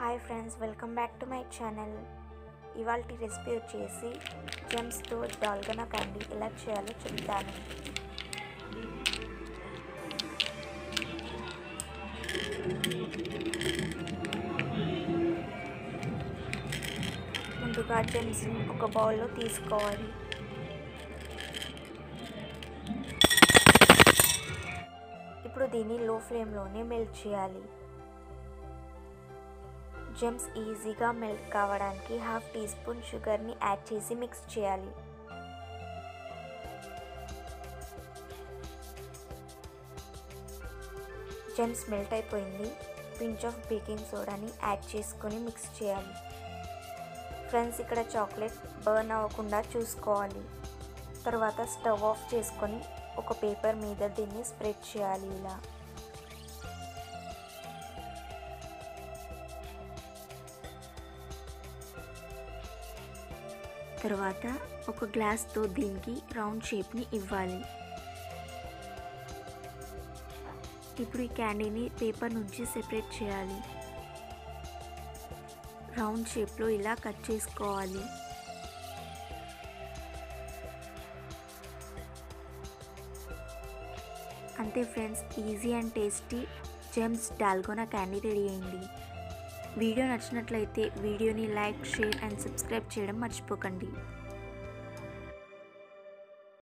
hi friends welcome back to my channel ఇవాళ recipe వచ్చేసి జెమ్స్తో డాల్గనా క్యాండీ ఎలా చేయాలో చెప్తాను ముందుగా జెమ్స్ని ఒక బౌల్లో తీసుకోవాలి ఇప్పుడు దీన్ని లో ఫ్లేమ్లోనే మెల్ట్ చేయాలి జెమ్స్ ఈజీగా మెల్ట్ కావడానికి హాఫ్ టీ స్పూన్ షుగర్ని యాడ్ చేసి మిక్స్ చేయాలి జెమ్స్ మెల్ట్ అయిపోయింది పించ్ ఆఫ్ బేకింగ్ సోడాని యాడ్ చేసుకొని మిక్స్ చేయాలి ఫ్రెండ్స్ ఇక్కడ చాక్లెట్ బర్న్ అవ్వకుండా చూసుకోవాలి తర్వాత స్టవ్ ఆఫ్ చేసుకొని ఒక పేపర్ మీద దీన్ని స్ప్రెడ్ చేయాలి ఇలా తర్వాత ఒక గ్లాస్తో దీనికి రౌండ్ షేప్ని ఇవ్వాలి ఇప్పుడు ఈ క్యాండీని పేపర్ నుంచి సెపరేట్ చేయాలి రౌండ్ షేప్లో ఇలా కట్ చేసుకోవాలి అంతే friends easy and tasty Gems dalgona candy ready అయింది వీడియో నచ్చినట్లయితే వీడియోని లైక్ షేర్ అండ్ సబ్స్క్రైబ్ చేయడం మర్చిపోకండి